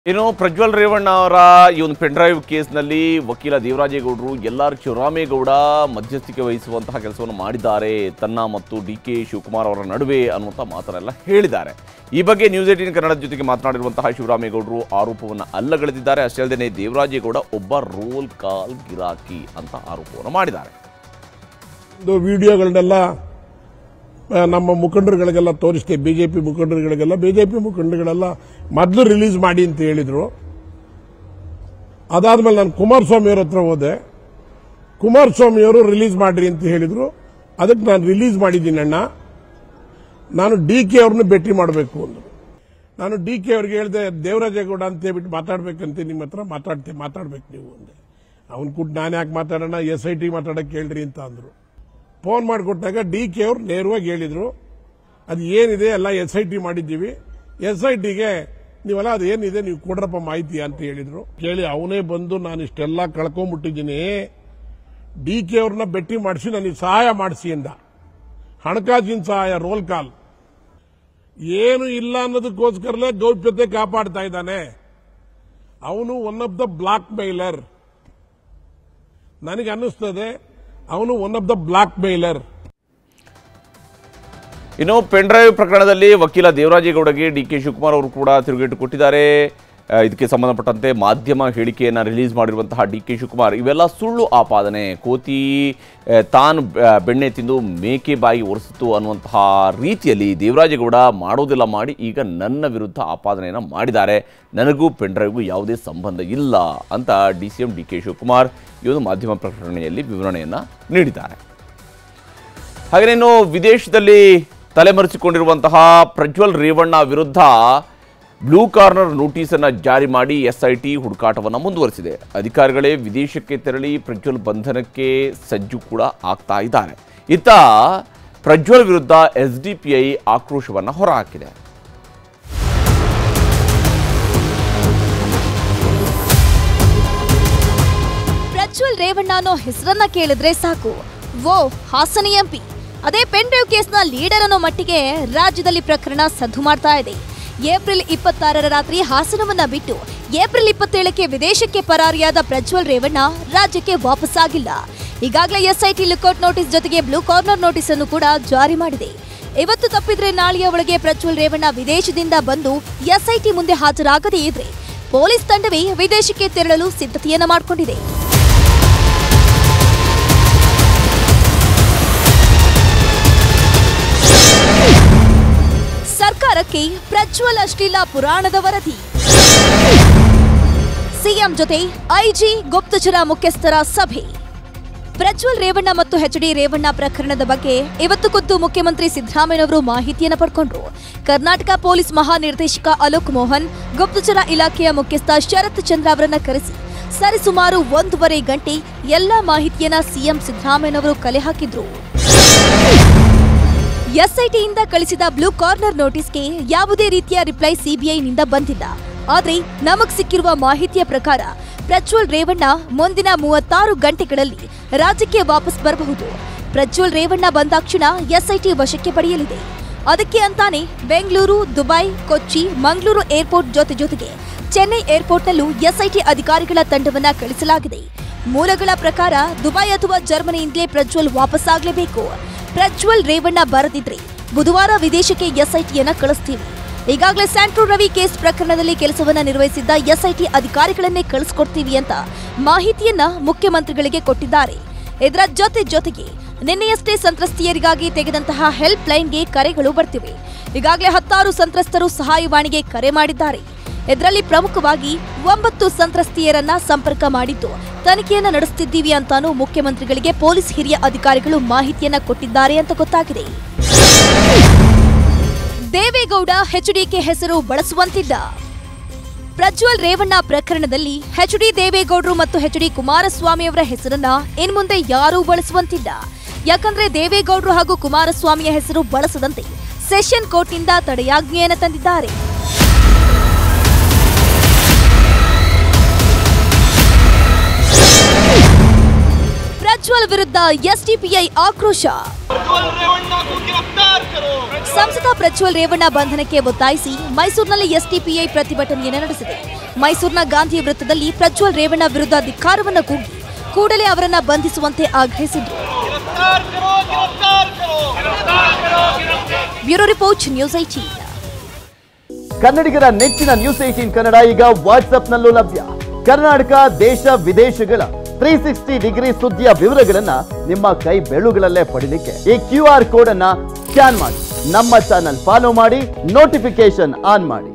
ಇನ್ನು ಪ್ರಜ್ವಲ್ ರೇವಣ್ಣ ಅವರ ಈ ಒಂದು ಪೆನ್ಡ್ರೈವ್ ಕೇಸ್ನಲ್ಲಿ ವಕೀಲ ದೇವರಾಜೇಗೌಡರು ಎಲ್ ಆರ್ ಶಿವರಾಮೇಗೌಡ ಮಧ್ಯಸ್ಥಿಕೆ ವಹಿಸುವಂತಹ ಕೆಲಸವನ್ನು ಮಾಡಿದ್ದಾರೆ ತನ್ನ ಮತ್ತು ಡಿ ಕೆ ಶಿವಕುಮಾರ್ ಅವರ ನಡುವೆ ಅನ್ನುವಂಥ ಮಾತನ್ನೆಲ್ಲ ಹೇಳಿದ್ದಾರೆ ಈ ಬಗ್ಗೆ ನ್ಯೂಸ್ ಏಟೀನ್ ಕನ್ನಡದ ಜೊತೆಗೆ ಮಾತನಾಡಿರುವಂತಹ ಶಿವರಾಮೇಗೌಡರು ಆರೋಪವನ್ನು ಅಲ್ಲಗಳೆದಿದ್ದಾರೆ ಅಷ್ಟೇ ಅಲ್ಲದೆ ದೇವರಾಜೇಗೌಡ ಒಬ್ಬ ರೋಲ್ ಕಾಲ್ ಗಿರಾಕಿ ಅಂತ ಆರೋಪವನ್ನು ಮಾಡಿದ್ದಾರೆ ಒಂದು ವಿಡಿಯೋಗಳನ್ನೆಲ್ಲ ಆ, ನಮ್ಮ ಮುಖಂಡರುಗಳಿಗೆಲ್ಲ ತೋರಿಸ್ತೆ ಬಿಜೆಪಿ ಮುಖಂಡರುಗಳಿಗೆಲ್ಲ ಬಿಜೆಪಿ ಮುಖಂಡರುಗಳೆಲ್ಲ ಮೊದಲು ರಿಲೀಸ್ ಮಾಡಿ ಅಂತ ಹೇಳಿದ್ರು ಅದಾದ್ಮೇಲೆ ನಾನು ಕುಮಾರಸ್ವಾಮಿಯವ್ರ ಹತ್ರ ಹೋದೆ ಕುಮಾರಸ್ವಾಮಿಯವರು ರಿಲೀಸ್ ಮಾಡ್ರಿ ಅಂತ ಹೇಳಿದ್ರು ಅದಕ್ಕೆ ನಾನು ರಿಲೀಸ್ ಮಾಡಿದ್ದೀನಿ ಅಣ್ಣ ನಾನು ಡಿ ಕೆ ಅವ್ರನ್ನ ಭೇಟಿ ಮಾಡಬೇಕು ಅಂದ್ರು ನಾನು ಡಿ ಕೆ ಅವ್ರಿಗೆ ಹೇಳಿದೆ ದೇವರಾಜೇಗೌಡ ಅಂತ ಹೇಳ್ಬಿಟ್ಟು ಮಾತಾಡ್ಬೇಕಂತ ನಿಮ್ಮ ಹತ್ರ ಮಾತಾಡ್ತೆ ಮಾತಾಡ್ಬೇಕು ನೀವು ಅಂದೆ ಅವನ್ ಕೂಡ ನಾನು ಯಾಕೆ ಮಾತಾಡೋಣ ಎಸ್ ಐ ಟಿ ಮಾತಾಡಕ್ಕೆ ಹೇಳ್ರಿ ಅಂತ ಅಂದ್ರು ಫೋನ್ ಮಾಡಿಕೊಟ್ಟಾಗ ಡಿ ಕೆ ಅವ್ರು ನೇರವಾಗಿ ಹೇಳಿದ್ರು ಅದು ಏನಿದೆ ಎಲ್ಲ ಎಸ್ ಐ ಟಿ ಮಾಡಿದ್ದೀವಿ ಎಸ್ ಐ ಟಿಗೆ ನೀವೆಲ್ಲ ಅದು ಏನಿದೆ ನೀವು ಕೊಡ್ರಪ್ಪ ಮಾಹಿತಿ ಅಂತ ಹೇಳಿದ್ರು ಕೇಳಿ ಅವನೇ ಬಂದು ನಾನು ಇಷ್ಟೆಲ್ಲ ಕಳ್ಕೊಂಡ್ಬಿಟ್ಟಿದ್ದೀನಿ ಡಿ ಕೆ ಅವ್ರನ್ನ ಭೇಟಿ ಮಾಡಿಸಿ ನನಗೆ ಸಹಾಯ ಮಾಡಿಸಿ ಅಂದ ಹಣಕಾಸಿನ ಸಹಾಯ ರೋಲ್ ಕಾಲ್ ಏನು ಇಲ್ಲ ಅನ್ನೋದಕ್ಕೋಸ್ಕರಲೇ ಗೌಪ್ಯತೆ ಕಾಪಾಡ್ತಾ ಇದ್ದಾನೆ ಅವನು one of the blackmailer ನನಗೆ ಅನ್ನಿಸ್ತದೆ ಅವನು one of the blackmailer ಇನ್ನು ಪೆನ್ಡ್ರೈವ್ ಪ್ರಕರಣದಲ್ಲಿ ವಕೀಲ ದೇವರಾಜೇಗೌಡಗೆ ಡಿ ಕೆ ಶಿವಕುಮಾರ್ ಅವರು ಕೂಡ ತಿರುಗೇಟು ಕೊಟ್ಟಿದ್ದಾರೆ ಆ, ಇದಕ್ಕೆ ಸಂಬಂಧಪಟ್ಟಂತೆ ಮಾಧ್ಯಮ ಹೇಳಿಕೆಯನ್ನು ರಿಲೀಸ್ ಮಾಡಿರುವಂತಹ ಡಿ ಕೆ ಶಿವಕುಮಾರ್ ಇವೆಲ್ಲ ಸುಳ್ಳು ಆಪಾದನೆ ಕೋತಿ ಆ, ತಾನು ಬ- ಬೆಣ್ಣೆ ತಿಂದು ಮೇಕೆ ಬಾಯಿ ಒರೆಸಿತು ಅನ್ನುವಂತಹ ರೀತಿಯಲ್ಲಿ ದೇವರಾಜೇಗೌಡ ಮಾಡೋದೆಲ್ಲ ಮಾಡಿ ಈಗ ನನ್ನ ವಿರುದ್ಧ ಆಪಾದನೆಯನ್ನು ಮಾಡಿದ್ದಾರೆ ನನಗೂ ಪೆನ್ಡ್ರೈವ್ಗೂ ಯಾವುದೇ ಸಂಬಂಧ ಇಲ್ಲ ಅಂತ D C M D K Shivakumar ಈ ಒಂದು ಮಾಧ್ಯಮ ಪ್ರಕಟಣೆಯಲ್ಲಿ ವಿವರಣೆಯನ್ನು ನೀಡಿದ್ದಾರೆ ಹಾಗೆಯೇ ಇನ್ನು ವಿದೇಶದಲ್ಲಿ ತಲೆಮರೆಸಿಕೊಂಡಿರುವಂತಹ ಪ್ರಜ್ವಲ್ ರೇವಣ್ಣ ವಿರುದ್ಧ ಬ್ಲೂ ಕಾರ್ನರ್ ನೋಟಿಸನ್ನು ಜಾರಿ ಮಾಡಿ ಎಸ್ಐಟಿ ಹುಡುಕಾಟವನ್ನು ಮುಂದುವರೆಸಿದೆ ಅಧಿಕಾರಿಗಳೇ ವಿದೇಶಕ್ಕೆ ತೆರಳಿ ಪ್ರಜ್ವಲ್ ಬಂಧನಕ್ಕೆ ಸಜ್ಜು ಕೂಡ ಆಗ್ತಾ ಇದ್ದಾರೆ ಇತ್ತ ಪ್ರಜ್ವಲ್ ವಿರುದ್ಧ ಎಸ್ಡಿಪಿಐ ಆಕ್ರೋಶವನ್ನು ಹೊರಹಾಕಿದೆ ಪ್ರಜ್ವಲ್ ರೇವಣ್ಣ ಅನ್ನೋ ಹೆಸರನ್ನ ಕೇಳಿದ್ರೆ ಸಾಕು ವೋ ಹಾಸನ ಎಂಪಿ ಅದೇ ಪೆನ್ ಡ್ರೈವ್ ಕೇಸ್ನ ಲೀಡರ್ ಅನ್ನೋ ಮಟ್ಟಿಗೆ ರಾಜ್ಯದಲ್ಲಿ ಪ್ರಕರಣ ಸದ್ದು ಮಾಡ್ತಾ ಇದೆ ಏಪ್ರಿಲ್ ಇಪ್ಪತ್ತಾರರ ರಾತ್ರಿ ಹಾಸನವನ್ನ ಬಿಟ್ಟು ಏಪ್ರಿಲ್ ಇಪ್ಪತ್ತೇಳಕ್ಕೆ ವಿದೇಶಕ್ಕೆ ಪರಾರಿಯಾದ ಪ್ರಜ್ವಲ್ ರೇವಣ್ಣ ರಾಜ್ಯಕ್ಕೆ ವಾಪಸ್ಸಾಗಿಲ್ಲ ಈಗಾಗಲೇ ಎಸ್ಐಟಿ ಲುಕೌಟ್ ನೋಟಿಸ್ ಜೊತೆಗೆ ಬ್ಲೂ ಕಾರ್ನರ್ ನೋಟಿಸ್ ಅನ್ನು ಕೂಡ ಜಾರಿ ಮಾಡಿದೆ ಇವತ್ತು ತಪ್ಪಿದ್ರೆ ನಾಳೆಯ ಒಳಗೆ ಪ್ರಜ್ವಲ್ ರೇವಣ್ಣ ವಿದೇಶದಿಂದ ಬಂದು ಎಸ್ಐಟಿ ಮುಂದೆ ಹಾಜರಾಗದೇ ಇದ್ರೆ ಪೊಲೀಸ್ ತಂಡವೇ ವಿದೇಶಕ್ಕೆ ತೆರಳಲು ಸಿದ್ಧತೆಯನ್ನ ಮಾಡಿಕೊಂಡಿದೆ ಸರ್ಕಾರಕ್ಕೆ ಪ್ರಜ್ವಲ್ ಅಶ್ಲೀಲ ಪುರಾಣದ ವರದಿ ಸಿಎಂ ಜೊತೆ ಐಜಿ ಗುಪ್ತಚರ ಮುಖ್ಯಸ್ಥರ ಸಭೆ ಪ್ರಜ್ವಲ್ ರೇವಣ್ಣ ಮತ್ತು ಎಚ್ ಡಿ ರೇವಣ್ಣ ಪ್ರಕರಣದ ಬಗ್ಗೆ ಇವತ್ತು ಖುದ್ದು ಮುಖ್ಯಮಂತ್ರಿ ಸಿದ್ದರಾಮಯ್ಯನವರು ಮಾಹಿತಿಯನ್ನು ಪಡ್ಕೊಂಡ್ರು ಕರ್ನಾಟಕ ಪೊಲೀಸ್ ಮಹಾನಿರ್ದೇಶಕ ಅಲೋಕ್ ಮೋಹನ್ ಗುಪ್ತಚರ ಇಲಾಖೆಯ ಮುಖ್ಯಸ್ಥ ಶರತ್ ಚಂದ್ರ ಅವರನ್ನ ಕರೆಸಿ ಸರಿಸುಮಾರು ಒಂದೂವರೆ ಗಂಟೆ ಎಲ್ಲಾ ಮಾಹಿತಿಯನ್ನ ಸಿಎಂ ಸಿದ್ದರಾಮಯ್ಯನವರು ಕಲೆ ಹಾಕಿದ್ರು ಎಸ್ಐಟಿಯಿಂದ ಕಳಿಸಿದ ಬ್ಲೂ ಕಾರ್ನರ್ ನೋಟಿಸ್ಗೆ ಯಾವುದೇ ರೀತಿಯ ರಿಪ್ಲೈ ಸಿಬಿಐನಿಂದ ಬಂದಿಲ್ಲ ಆದ್ರೆ ನಮಗ್ ಸಿಕ್ಕಿರುವ ಮಾಹಿತಿಯ ಪ್ರಕಾರ ಪ್ರಜ್ವಲ್ ರೇವಣ್ಣ ಮುಂದಿನ ಮೂವತ್ತಾರು ಗಂಟೆಗಳಲ್ಲಿ ರಾಜ್ಯಕ್ಕೆ ವಾಪಸ್ ಬರಬಹುದು ಪ್ರಜ್ವಲ್ ರೇವಣ್ಣ ಬಂದಾಕ್ಷಣ ಎಸ್ಐಟಿ ವಶಕ್ಕೆ ಪಡೆಯಲಿದೆ ಅದಕ್ಕೆ ಅಂತಾನೆ ಬೆಂಗಳೂರು ದುಬೈ ಕೊಚ್ಚಿ ಮಂಗಳೂರು ಏರ್ಪೋರ್ಟ್ ಜೊತೆ ಜೊತೆಗೆ ಚೆನ್ನೈ ಏರ್ಪೋರ್ಟ್ನಲ್ಲೂ ಎಸ್ಐಟಿ ಅಧಿಕಾರಿಗಳ ತಂಡವನ್ನ ಕಳಿಸಲಾಗಿದೆ ಮೂಲಗಳ ಪ್ರಕಾರ ದುಬೈ ಅಥವಾ ಜರ್ಮನಿಯಿಂದಲೇ ಪ್ರಜ್ವಲ್ ವಾಪಸ್ಸಾಗಲೇಬೇಕು ಪ್ರಜ್ವಲ್ ರೇವಣ್ಣ ಬರದಿದ್ರೆ ಬುಧವಾರ ವಿದೇಶಕ್ಕೆ ಎಸ್ಐಟಿಯನ್ನ ಕಳಿಸ್ತೀವಿ ಈಗಾಗಲೇ ಸ್ಯಾಂಟ್ರೋ ರವಿ ಕೇಸ್ ಪ್ರಕರಣದಲ್ಲಿ ಕೆಲಸವನ್ನ ನಿರ್ವಹಿಸಿದ್ದ ಎಸ್ಐಟಿ ಅಧಿಕಾರಿಗಳನ್ನೇ ಕಳಿಸ್ಕೊಡ್ತೀವಿ ಅಂತ ಮಾಹಿತಿಯನ್ನ ಮುಖ್ಯಮಂತ್ರಿಗಳಿಗೆ ಕೊಟ್ಟಿದ್ದಾರೆ ಇದರ ಜೊತೆ ಜೊತೆಗೆ ನಿನ್ನೆಯಷ್ಟೇ ಸಂತ್ರಸ್ತಿಯರಿಗಾಗಿ ತೆಗೆದಂತಹ ಹೆಲ್ಪ್ ಲೈನ್ಗೆ ಕರೆಗಳು ಬರ್ತಿವೆ ಈಗಾಗಲೇ ಹತ್ತಾರು ಸಂತ್ರಸ್ತರು ಸಹಾಯವಾಣಿಗೆ ಕರೆ ಮಾಡಿದ್ದಾರೆ ಇದರಲ್ಲಿ ಪ್ರಮುಖವಾಗಿ ಒಂಬತ್ತು ಸಂತ್ರಸ್ತಿಯರನ್ನ ಸಂಪರ್ಕ ಮಾಡಿದ್ದು ತನಿಖೆಯನ್ನ ನಡೆಸುತ್ತಿದ್ದೀವಿ ಅಂತಾನೂ ಮುಖ್ಯಮಂತ್ರಿಗಳಿಗೆ ಪೊಲೀಸ್ ಹಿರಿಯ ಅಧಿಕಾರಿಗಳು ಮಾಹಿತಿಯನ್ನ ಕೊಟ್ಟಿದ್ದಾರೆ ಅಂತ ಗೊತ್ತಾಗಿದೆ ದೇವೇಗೌಡ ಎಚ್ಡಿಕೆ ಹೆಸರು ಬಳಸುವಂತಿಲ್ಲ ಪ್ರಜ್ವಲ್ ರೇವಣ್ಣ ಪ್ರಕರಣದಲ್ಲಿ ಎಚ್ಡಿ ದೇವೇಗೌಡರು ಮತ್ತು ಎಚ್ಡಿ ಕುಮಾರಸ್ವಾಮಿ ಅವರ ಹೆಸರನ್ನ ಇನ್ಮುಂದೆ ಯಾರೂ ಬಳಸುವಂತಿಲ್ಲ ಯಾಕಂದ್ರೆ ದೇವೇಗೌಡರು ಹಾಗೂ ಕುಮಾರಸ್ವಾಮಿಯ ಹೆಸರು ಬಳಸದಂತೆ ಸೆಷನ್ ಕೋರ್ಟ್ನಿಂದ ತಡೆಯಾಜ್ಞೆಯನ್ನು ತಂದಿದ್ದಾರೆ ಪ್ರಜ್ವಲ್ ಪ್ರಜ್ವಲ್ ವಿರುದ್ಧ ಎಸ್ಡಿಪಿಐ ಆಕ್ರೋಶ ಸಂಸದ ಪ್ರಜ್ವಲ್ ರೇವಣ್ಣ ಬಂಧನಕ್ಕೆ ಒತ್ತಾಯಿಸಿ ಮೈಸೂರಿನಲ್ಲಿ ಎಸ್ಡಿಪಿಐ ಪ್ರತಿಭಟನೆಯನ್ನು ನಡೆಸಿದೆ ಮೈಸೂರಿನ ಗಾಂಧಿ ವೃತ್ತದಲ್ಲಿ ಪ್ರಜ್ವಲ್ ರೇವಣ್ಣ ವಿರುದ್ಧ ಧಿಕ್ಕಾರವನ್ನು ಕೂಗಿ ಕೂಡಲೇ ಅವರನ್ನ ಬಂಧಿಸುವಂತೆ ಆಗ್ರಹಿಸಿದ್ರು ಬ್ಯೂರೋ ರಿಪೋರ್ಟ್ ನ್ಯೂಸ್ ಐಟಿ ಕನ್ನಡಿಗರ ನೆಚ್ಚಿನ ನ್ಯೂಸ್ ಏಟೀನ್ ಕನ್ನಡ ಈಗ ವಾಟ್ಸ್ಆಪ್ನಲ್ಲೂ ಲಭ್ಯ ಕರ್ನಾಟಕ ದೇಶ ವಿದೇಶಗಳ ತ್ರೀ ಸಿಕ್ಸ್ಟಿ ಡಿಗ್ರಿ ಸುದ್ದಿಯ ವಿವರಗಳನ್ನ ನಿಮ್ಮ ಕೈ ಬೆಳುಗಳಲ್ಲೇ ಪಡಿಲಿಕ್ಕೆ ಈ ಕ್ಯೂ ಆರ್ ಕೋಡ್ ಅನ್ನ ಸ್ಕ್ಯಾನ್ ಮಾಡಿ ನಮ್ಮ ಚಾನಲ್ ಫಾಲೋ ಮಾಡಿ ನೋಟಿಫಿಕೇಶನ್ ಆನ್ ಮಾಡಿ